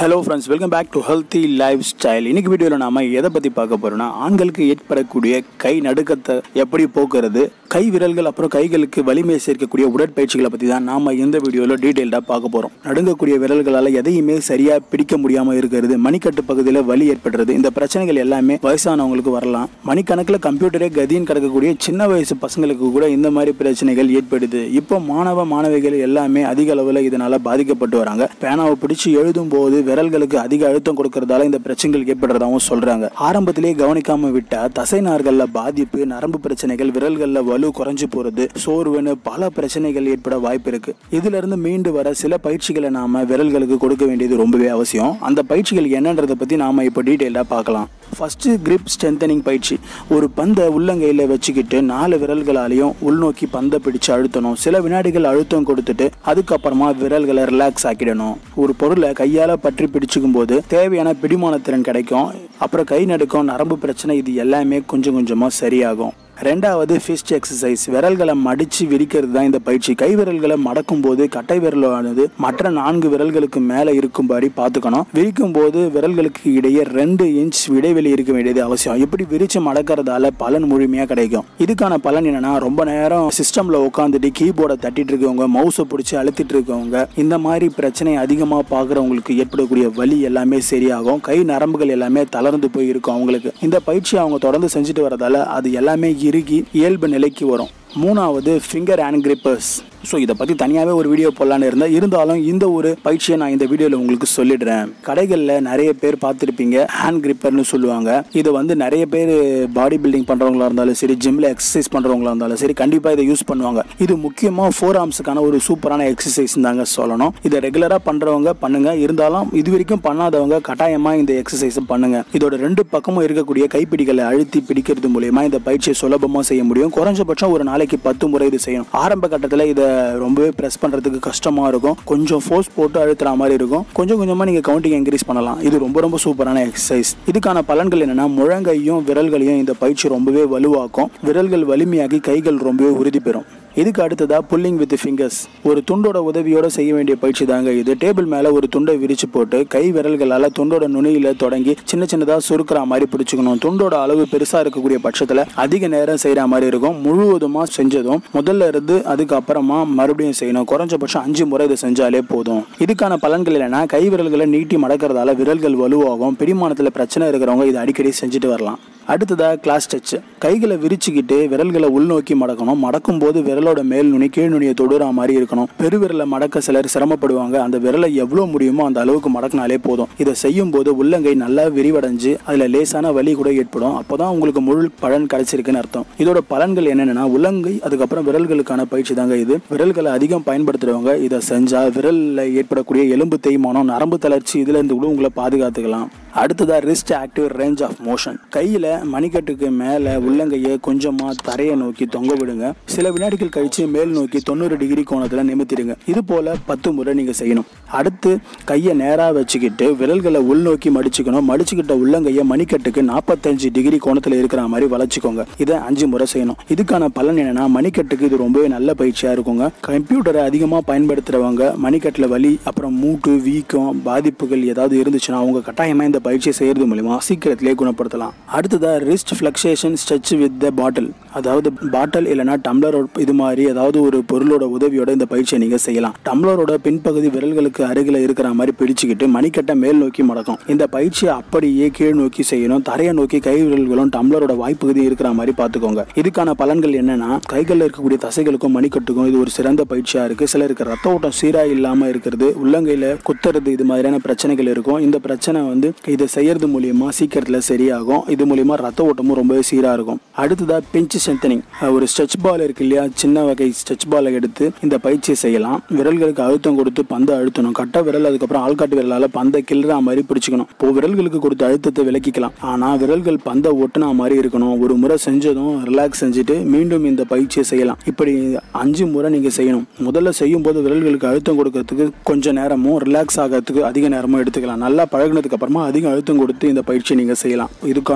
hello friends welcome back to healthy lifestyle இன்னைக்கு வீடியோவில் நாம எதை பற்றி பார்க்க போறோம்னா ஆண்களுக்கு ஏற்படக்கூடிய கை நடுக்கத்தை எப்படி போக்குறது கை விரல்கள் அப்புறம் கைகளுக்கு வலிமை சேர்க்கக்கூடிய உடற்பயிற்சிகளை பற்றி தான் நாம இந்த வீடியோவில் டீட்டெயில்டாக பார்க்க போகிறோம் நடுங்கக்கூடிய விரல்களால் எதையுமே சரியாக பிடிக்க முடியாமல் இருக்கிறது மணிக்கட்டு பகுதியில் வலி ஏற்படுறது இந்த பிரச்சனைகள் எல்லாமே வயசானவங்களுக்கு வரலாம் மணிக்கணக்கில் கம்ப்யூட்டரே கதின்னு கிடக்கக்கூடிய சின்ன வயசு பசங்களுக்கு கூட இந்த மாதிரி பிரச்சனைகள் ஏற்படுது இப்போ மாணவ மாணவிகள் எல்லாமே அதிக அளவில் இதனால பாதிக்கப்பட்டு வராங்க பேனாவை பிடிச்சு எழுதும் போது விரல்களுக்கு அதிக அழுத்தம் கொடுக்கறதால இந்த பிரச்சனைகள் ஏற்படுறதாகவும் சொல்றாங்க ஆரம்பத்திலேயே கவனிக்காம விட்டா தசை நார்கள்ல பாதிப்பு நரம்பு பிரச்சனைகள் விரல்கள்ல வலு குறைஞ்சு போறது சோர்வுன்னு பல பிரச்சனைகள் ஏற்பட வாய்ப்பு இருக்கு இதுல இருந்து மீண்டு வர சில பயிற்சிகளை நாம விரல்களுக்கு கொடுக்க வேண்டியது ரொம்பவே அவசியம் அந்த பயிற்சிகள் என்னன்றதை பத்தி நாம இப்போ டீட்டெயிலாக பார்க்கலாம் ஃபர்ஸ்ட் கிரிப் ஸ்ட்ரென்தனிங் பயிற்சி ஒரு பந்தை உள்ளங்கையில் வச்சுக்கிட்டு நாலு விரல்களாலையும் உள்நோக்கி பந்தை பிடிச்சு அழுத்தணும் சில வினாடிகள் அழுத்தம் கொடுத்துட்டு அதுக்கப்புறமா விரல்களை ரிலாக்ஸ் ஆக்கிடணும் ஒரு பொருளை கையால் பற்றி பிடிச்சுக்கும் போது தேவையான பிடிமான திறன் கிடைக்கும் அப்புறம் கை நடுக்கம் நரம்பு பிரச்சனை இது எல்லாமே கொஞ்சம் கொஞ்சமாக சரியாகும் ரெண்டாவது ஃபிஸ்ட் எக்ஸசைஸ் விரல்களை மடிச்சு விரிக்கிறது தான் இந்த பயிற்சி கை விரல்களை மடக்கும் போது கட்டை விரலானது மற்ற நான்கு விரல்களுக்கு மேலே இருக்கும்படி பார்த்துக்கணும் விரிக்கும் போது விரல்களுக்கு இடையே ரெண்டு இன்ச் இடைவெளி இருக்க வேண்டியது அவசியம் இப்படி விரிச்சு மடக்கிறதால பலன் முழுமையாக கிடைக்கும் இதுக்கான பலன் என்னன்னா ரொம்ப நேரம் சிஸ்டம்ல உட்காந்துட்டு கீபோர்டை தட்டிட்டு இருக்கவங்க மவுஸை பிடிச்சி அழுத்திட்டு இருக்கவங்க இந்த மாதிரி பிரச்சனை அதிகமாக பார்க்குறவங்களுக்கு ஏற்படக்கூடிய வலி எல்லாமே சரியாகும் கை நரம்புகள் எல்லாமே தளர்ந்து போய் இருக்கும் அவங்களுக்கு இந்த பயிற்சி அவங்க தொடர்ந்து செஞ்சுட்டு வரதால அது எல்லாமே இறுகி இயல்பு நிலைக்கு வரும் மூணாவது ஃபிங்கர் ஹேண்ட் கிரிப்பர்ஸ் ஸோ இதை பற்றி தனியாகவே ஒரு வீடியோ போடலான்னு இருந்தேன் இருந்தாலும் இந்த ஒரு பயிற்சியை நான் இந்த வீடியோவில் உங்களுக்கு சொல்லிடுறேன் கடைகளில் நிறைய பேர் பார்த்துருப்பீங்க ஹேண்ட் கிரிப்பர்னு சொல்லுவாங்க இது வந்து நிறைய பேர் பாடி பில்டிங் பண்ணுறவங்களா இருந்தாலும் சரி ஜிம்மில் எக்ஸசைஸ் பண்ணுறவங்களா இருந்தாலும் சரி கண்டிப்பாக இதை யூஸ் பண்ணுவாங்க இது முக்கியமாக ஃபோர் ஆர்ம்ஸுக்கான ஒரு சூப்பரான எக்ஸசைஸ் தாங்க சொல்லணும் இதை ரெகுலராக பண்ணுறவங்க பண்ணுங்க இருந்தாலும் இது வரைக்கும் பண்ணாதவங்க கட்டாயமாக இந்த எக்ஸசைஸை பண்ணுங்க இதோட ரெண்டு பக்கமும் இருக்கக்கூடிய கைப்பிடிகளை அழுத்தி பிடிக்கிறது மூலயமா இந்த பயிற்சியை சுலபமாக செய்ய முடியும் குறைஞ்சபட்சம் ஒரு நாளைக்கு பத்து முறை இது செய்யணும் ஆரம்ப கட்டத்தில் இதை ரொம்பவே ப்ரெஸ் பண்ணுறதுக்கு கஷ்டமாக இருக்கும் கொஞ்சம் ஃபோர்ஸ் போட்டு அழுத்துற மாதிரி இருக்கும் கொஞ்சம் கொஞ்சமாக நீங்கள் கவுண்டிங் இன்க்ரீஸ் பண்ணலாம் இது ரொம்ப ரொம்ப சூப்பரான எக்ஸசைஸ் இதுக்கான பலன்கள் என்னன்னா முழங்கையும் விரல்களையும் இந்த பயிற்சி ரொம்பவே வலுவாக்கும் விரல்கள் வலிமையாகி கைகள் ரொம்பவே உறுதி பெறும் இதுக்கு அடுத்ததா புல்லிங் வித் ஃபிங்கர்ஸ் ஒரு துண்டோட உதவியோட செய்ய வேண்டிய பயிற்சி தாங்க இது டேபிள் மேலே ஒரு துண்டை விரிச்சு போட்டு கை விரல்களால் துண்டோட நுனியில தொடங்கி சின்ன சின்னதாக சுருக்கிற மாதிரி பிடிச்சிக்கணும் துண்டோட அளவு பெருசாக இருக்கக்கூடிய பட்சத்தில் அதிக நேரம் செய்கிற மாதிரி இருக்கும் முழுவதுமாக செஞ்சதும் முதல்ல இருந்து அதுக்கப்புறமா மறுபடியும் செய்யணும் குறைஞ்சபட்சம் அஞ்சு முறை இதை செஞ்சாலே போதும் இதுக்கான பலன்கள் என்னன்னா கை விரல்களை நீட்டி மடக்கிறதால விரல்கள் வலுவாகும் பிடிமானத்தில் பிரச்சனை இருக்கிறவங்க இதை அடிக்கடி செஞ்சுட்டு வரலாம் அடுத்ததாக கிளாஸ் டச் கைகளை விரிச்சுக்கிட்டு விரல்களை உள்நோக்கி மடக்கணும் மடக்கும் போது விரலோட மேல் நுனி கீழ் நுனியை தொடுற மாதிரி இருக்கணும் பெருவிரலை மடக்க சிலர் சிரமப்படுவாங்க அந்த விரலை எவ்வளோ முடியுமோ அந்த அளவுக்கு மடக்கினாலே போதும் இதை செய்யும் போது உள்ளங்கை நல்லா விரிவடைஞ்சு அதில் லேசான வலி கூட ஏற்படும் அப்போதான் உங்களுக்கு முழு பலன் கிடைச்சிருக்குன்னு அர்த்தம் இதோட பலன்கள் என்னென்னா உள்ளங்கை அதுக்கப்புறம் விரல்களுக்கான பயிற்சி தாங்க இது விரல்களை அதிகம் பயன்படுத்துறவங்க இதை செஞ்சா விரலில் ஏற்படக்கூடிய எலும்பு தேய்மானம் நரம்பு தளர்ச்சி இதுல இருந்து கூட உங்களை பாதுகாத்துக்கலாம் அடுத்ததா wrist active range of motion கையில் மணிக்கட்டுக்கு மேலே உள்ளங்கையை கொஞ்சமாக தரையை நோக்கி தொங்க விடுங்க சில வினாடிகள் கழிச்சு மேல் நோக்கி தொண்ணூறு டிகிரி கோணத்தில் நிமித்திடுங்க இது போல பத்து முறை நீங்கள் செய்யணும் அடுத்து கையை நேராக வச்சுக்கிட்டு விரல்களை உள்நோக்கி மடிச்சுக்கணும் மடிச்சுக்கிட்ட உள்ளங்கையை மணிக்கட்டுக்கு நாற்பத்தஞ்சு டிகிரி கோணத்தில் இருக்கிற மாதிரி வளைச்சிக்கோங்க இதை அஞ்சு முறை செய்யணும் இதுக்கான பலன் என்னன்னா மணிக்கட்டுக்கு இது ரொம்பவே நல்ல பயிற்சியாக இருக்குங்க கம்ப்யூட்டரை அதிகமாக பயன்படுத்துகிறவங்க மணிக்கட்டில் வலி அப்புறம் மூட்டு வீக்கம் பாதிப்புகள் ஏதாவது இருந்துச்சுன்னா அவங்க கட்டாயமாக இந்த பயிற்சியை செய்கிறது மூலிமா சீக்கிரத்திலே குணப்படுத்தலாம் அடுத்ததாக wrist flexion stretch with the bottle அதாவது பாட்டில் இல்லைனா டம்ளர் இது மாதிரி ஏதாவது ஒரு பொருளோட உதவியோட இந்த பயிற்சியை நீங்கள் செய்யலாம் டம்ளரோட பின்பகுதி விரல்களுக்கு அருகில் இருக்கிற மாதிரி பிடிச்சிக்கிட்டு மணிக்கட்டை மேல் நோக்கி மடக்கும் இந்த பயிற்சியை அப்படியே கீழ் நோக்கி செய்யணும் தரையை நோக்கி கை விரல்களும் டம்ளரோட வாய்ப்பகுதி இருக்கிற மாதிரி பார்த்துக்கோங்க இதுக்கான பலன்கள் என்னன்னா கைகளில் இருக்கக்கூடிய தசைகளுக்கும் மணிக்கட்டுக்கும் இது ஒரு சிறந்த பயிற்சியாக இருக்கு சிலருக்கு ரத்த ஓட்டம் சீராக இல்லாமல் இருக்கிறது உள்ளங்கையில் குத்துறது இது மாதிரியான பிரச்சனைகள் இருக்கும் இந்த பிரச்சனை வந்து இதை செய்யறது மூலியமா சீக்கிரத்தில் சரியாகும் இது மூலியமா ரத்த ஓட்டமும் ரொம்பவே சீராக இருக்கும் அடுத்ததா பிஞ்சு ஸ்ட்ரென்தனிங் ஒரு ஸ்ட்ரெச் பால் இருக்கு இல்லையா சின்ன வகை ஸ்ட்ரெச் பாலை எடுத்து இந்த பயிற்சியை செய்யலாம் விரல்களுக்கு அழுத்தம் கொடுத்து பந்தை அழுத்தணும் கட்ட விரல் அதுக்கப்புறம் ஆள்காட்டு விரலால் பந்தை கிள்ற மாதிரி பிடிச்சிக்கணும் இப்போ விரல்களுக்கு கொடுத்த அழுத்தத்தை விலக்கிக்கலாம் ஆனால் விரல்கள் பந்தை ஒட்டுனா மாதிரி இருக்கணும் ஒரு முறை செஞ்சதும் ரிலாக்ஸ் செஞ்சுட்டு மீண்டும் இந்த பயிற்சியை செய்யலாம் இப்படி அஞ்சு முறை நீங்கள் செய்யணும் முதல்ல செய்யும் போது விரல்களுக்கு அழுத்தம் கொடுக்கறதுக்கு கொஞ்சம் நேரமும் ரிலாக்ஸ் ஆகிறதுக்கு அதிக நேரமும் எடுத்துக்கலாம் நல்லா பழகினதுக்கு அப்புறமா அதிக அழுத்தம் கொடுத்து இந்த பயிற்சியை நீங்கள் செய்யலாம் இதுக்கான பலன்கள்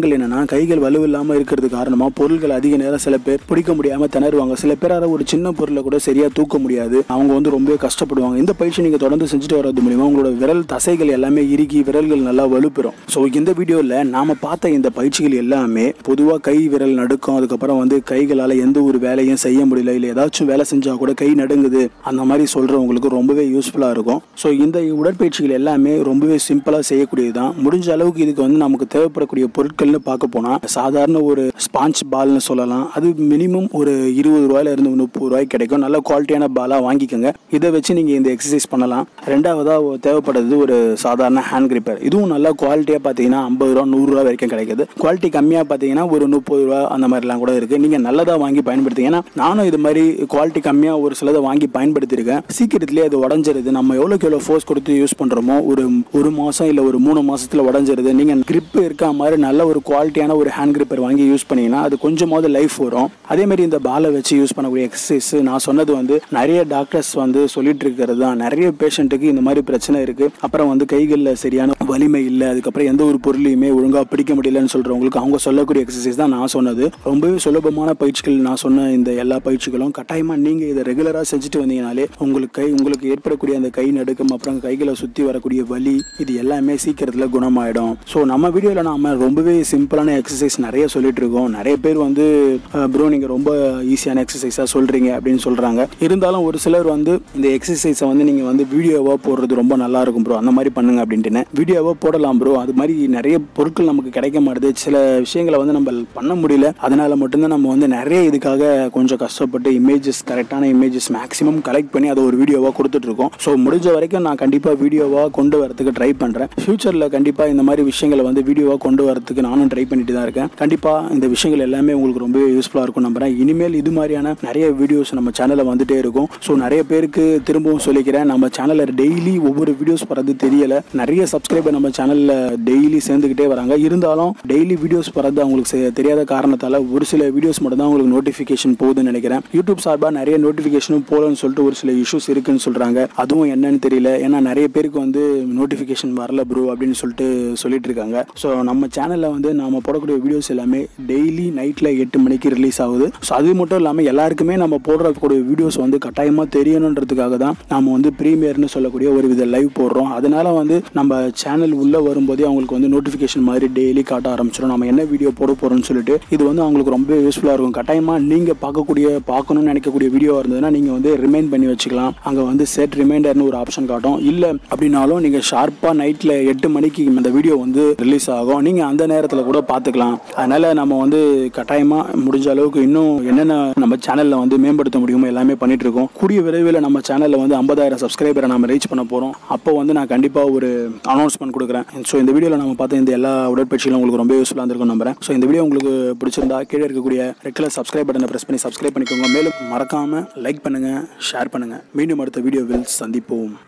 காரணங்கள் என்னன்னா கைகள் வலுவில்லாமல் இருக்கிறது காரணமாக பொருட்கள் அதிக நேரம் சில பேர் பிடிக்க முடியாமல் திணறுவாங்க சில பேரால ஒரு சின்ன பொருளை கூட சரியாக தூக்க முடியாது அவங்க வந்து ரொம்பவே கஷ்டப்படுவாங்க இந்த பயிற்சி நீங்கள் தொடர்ந்து செஞ்சுட்டு வர்றது மூலிமா உங்களோட விரல் தசைகள் எல்லாமே இறுகி விரல்கள் நல்லா வலுப்பெறும் ஸோ இந்த வீடியோவில் நாம் பார்த்த இந்த பயிற்சிகள் எல்லாமே பொதுவாக கை விரல் நடுக்கம் அதுக்கப்புறம் வந்து கைகளால் எந்த ஒரு வேலையும் செய்ய முடியல இல்லை ஏதாச்சும் வேலை செஞ்சால் கூட கை நடுங்குது அந்த மாதிரி சொல்கிறவங்களுக்கு ரொம்பவே யூஸ்ஃபுல்லாக இருக்கும் ஸோ இந்த உடற்பயிற்சிகள் எல்லாமே ரொம்பவே சிம்பிளாக செய்யக்கூடியது தான் முடிஞ்ச அளவுக்கு இதுக்கு வந்து நமக்கு தேவைப்படக்கூடிய பொருட்கள்னு பார்க்க போனால் சாதாரண ஒரு ஸ்பாஞ்ச் பால்னு சொல்லலாம் அது மினிமம் ஒரு இருபது ரூபாயில இருந்து முப்பது ரூபாய்க்கு கிடைக்கும் நல்ல குவாலிட்டியான பாலாக வாங்கிக்கோங்க இதை வச்சு நீங்கள் இந்த எக்ஸசைஸ் பண்ணலாம் ரெண்டாவதாக தேவைப்படுறது ஒரு சாதாரண ஹேண்ட் கிரிப்பர் இதுவும் நல்லா குவாலிட்டியாக பார்த்தீங்கன்னா ஐம்பது ரூபா நூறுரூவா வரைக்கும் கிடைக்குது குவாலிட்டி கம்மியாக பார்த்தீங்கன்னா ஒரு முப்பது ரூபா அந்த மாதிரிலாம் கூட இருக்குது நீங்கள் நல்லதாக வாங்கி பயன்படுத்துங்க ஏன்னா நானும் இது மாதிரி குவாலிட்டி கம்மியாக ஒரு சிலதை வாங்கி பயன்படுத்தியிருக்கேன் சீக்கிரத்துலேயே அது உடஞ்சிருது நம்ம எவ்வளோக்கு எவ்வளோ ஃபோர்ஸ் கொடுத்து யூஸ் பண்ணுறோமோ ஒரு ஒரு மாதம் இல்லை ஒரு மூணு மாசத்துல உடஞ்சிருது நீங்கள் grip இருக்க மாதிரி நல்ல ஒரு குவாலிட்டியான ஒரு ஹேண்ட் கிரிப்பர் வாங்கி யூஸ் பண்ணீங்கன்னா அது கொஞ்சமாவது லைஃப் வரும் அதே மாதிரி இந்த பாலை வச்சு யூஸ் பண்ணக்கூடிய எக்ஸசைஸ் நான் சொன்னது வந்து நிறைய டாக்டர்ஸ் வந்து சொல்லிட்டு இருக்கிறது தான் நிறைய பேஷண்ட்டுக்கு இந்த மாதிரி பிரச்சனை இருக்கு அப்புறம் வந்து கைகளில் சரியான வலிமை இல்லை அதுக்கப்புறம் எந்த ஒரு பொருளையுமே ஒழுங்காக பிடிக்க முடியலன்னு சொல்றவங்களுக்கு அவங்க சொல்லக்கூடிய எக்ஸசைஸ் தான் நான் சொன்னது ரொம்பவே சுலபமான பயிற்சிகள் நான் சொன்ன இந்த எல்லா பயிற்சிகளும் கட்டாயமாக நீங்கள் இதை ரெகுலராக செஞ்சுட்டு வந்தீங்கனாலே உங்களுக்கு கை உங்களுக்கு ஏற்படக்கூடிய அந்த கை நடுக்கம் அப்புறம் கைகளை சுற்றி வரக்கூடிய வலி இது எல்லாமே சீக்கிரத்தில் குணமாயிடும் ஸோ நம்ம வீடியோவில் நாம ரொம்பவே சிம்பிளான எக்ஸசைஸ் நிறைய சொல்லிட்டு இருக்கோம் நிறைய பேர் வந்து ப்ரோ நீங்கள் ரொம்ப ஈஸியான எக்ஸசைஸாக சொல்கிறீங்க அப்படின்னு சொல்கிறாங்க இருந்தாலும் ஒரு சிலர் வந்து இந்த எக்ஸசைஸை வந்து நீங்கள் வந்து வீடியோவாக போடுறது ரொம்ப நல்லா இருக்கும் ப்ரோ அந்த மாதிரி பண்ணுங்க அப்படின்ட்டு வீடியோவாக போடலாம் ப்ரோ அது மாதிரி நிறைய பொருட்கள் நமக்கு கிடைக்க மாட்டுது சில விஷயங்களை வந்து நம்ம பண்ண முடியல அதனால மட்டும்தான் நம்ம வந்து நிறைய இதுக்காக கொஞ்சம் கஷ்டப்பட்டு இமேஜஸ் கரெக்டான இமேஜஸ் மேக்ஸிமம் கலெக்ட் பண்ணி அதை ஒரு வீடியோவாக கொடுத்துட்டு இருக்கோம் ஸோ முடிஞ்ச வரைக்கும் நான் கண்டிப்பாக வீடியோவாக கொண்டு வரதுக்கு ட்ரை பண்ணுறேன் ஃபியூச்சரில் கண்டிப்பாக இந்த மாதிரி விஷயங்களை வந்து வீடியோவாக கொண்டு வரதுக்கு நானும் ட்ரை பண்ணிட்டு தான் இருக்கேன் கண்டிப்பாக இந்த விஷயங்கள் எல்லாமே உங்களுக்கு ரொம்பவே யூஸ்ஃபுல்லாக இருக்கும் நம்புறேன் இனிமேல் இது மாதிரியான நிறைய வீடியோஸ் நம்ம சேனலில் வந்துட்டே இருக்கும் ஸோ நிறைய பேருக்கு திரும்பவும் சொல்லிக்கிறேன் நம்ம சேனலில் டெய்லி ஒவ்வொரு வீடியோஸ் வரது தெரியல நிறைய சப்ஸ்கிரைபர் நம்ம சேனலில் டெய்லி சேர்ந்துக்கிட்டே வராங்க இருந்தாலும் டெய்லி வீடியோஸ் வரது அவங்களுக்கு செ- தெரியாத காரணத்தால் ஒரு சில வீடியோஸ் மட்டும் தான் உங்களுக்கு நோட்டிஃபிகேஷன் போகுதுன்னு நினைக்கிறேன் யூடியூப் சார்பாக நிறைய நோட்டிஃபிகேஷனும் போகலன்னு சொல்லிட்டு ஒரு சில இஷ்யூஸ் இருக்குன்னு சொல்கிறாங்க அதுவும் என்னன்னு தெரியல ஏன்னா நிறைய பேருக்கு வந்து நோட்டிஃபிகேஷன் வரல ப்ரோ அப்படின்னு சொல்லிட்டு சொல்லிட்டு இருக்காங்க ஸோ நம்ம சேனலில் வந்து நாம போடக்கூடிய வீடியோஸ் எல்லாமே டெய்லி நைட்டில் எட்டு மணிக்கு ரிலீஸ் ஆகுது ஸோ அது மட்டும் இல்லாமல் எல்லாருக்குமே நம்ம போடுறக்கூடிய வீடியோஸ் வந்து கட்டாயமாக தெரியணுன்றதுக்காக தான் நாம வந்து ப்ரீமியர்னு சொல்லக்கூடிய ஒரு வித லைவ் போடுறோம் அதனால வந்து நம்ம சேனல் உள்ளே வரும்போதே அவங்களுக்கு வந்து நோட்டிஃபிகேஷன் மாதிரி டெய்லி காட்ட ஆரம்பிச்சிடும் நம்ம என்ன வீடியோ போட போகிறோம்னு சொல்லிட்டு இது வந்து அவங்களுக்கு ரொம்ப யூஸ்ஃபுல்லாக இருக்கும் கட்டாயமாக நீங்கள் பார்க்கக்கூடிய பார்க்கணும்னு நினைக்கக்கூடிய வீடியோவாக இருந்ததுன்னா நீங்கள் வந்து ரிமைண்ட் பண்ணி வச்சுக்கலாம் அங்கே வந்து செட் ரிமைண்டர்னு ஒரு ஆப்ஷன் காட்டும் இல்லை அப்படின்னாலும் நீங்கள் ஷார்ப்பாக நைட்டில் எட்டு மணிக்கு இந்த வீடியோ வந்து ரிலீஸ் ஆகும் நீங்கள் அந்த நேரத்தில் கூட பார்த்துக்கலாம் அதனால் நம்ம வந்து கட்டாயமாக முடிஞ்ச அளவுக்கு இன்னும் என்னென்ன நம்ம சேனலில் வந்து மேம்படுத்த முடியுமோ எல்லாமே பண்ணிட்டு இருக்கோம் கூடிய விரைவில் நம்ம சேனலில் வந்து ஐம்பதாயிரம் சப்ஸ்கிரைபரை நம்ம ரீச் பண்ண போகிறோம் அப்போ வந்து நான் கண்டிப்பாக ஒரு அனௌன்ஸ்மெண்ட் கொடுக்குறேன் ஸோ இந்த வீடியோவில் நம்ம பார்த்த இந்த எல்லா உடற்பயிற்சிகளும் உங்களுக்கு ரொம்ப யூஸ்ஃபுல்லாக இருந்திருக்கும் நம்புறேன் ஸோ இந்த வீடியோ உங்களுக்கு பிடிச்சிருந்தா கீழே இருக்கக்கூடிய ரெகுலர் சப்ஸ்கிரைப் பட்டனை ப்ரெஸ் பண்ணி சப்ஸ்கிரைப் பண்ணிக்கோங்க மேலும் மறக்காமல் லைக் பண்ணுங்கள் ஷேர் பண்ணுங்கள் மீண்டும் அடுத்த வீடியோவில் சந்திப்போம்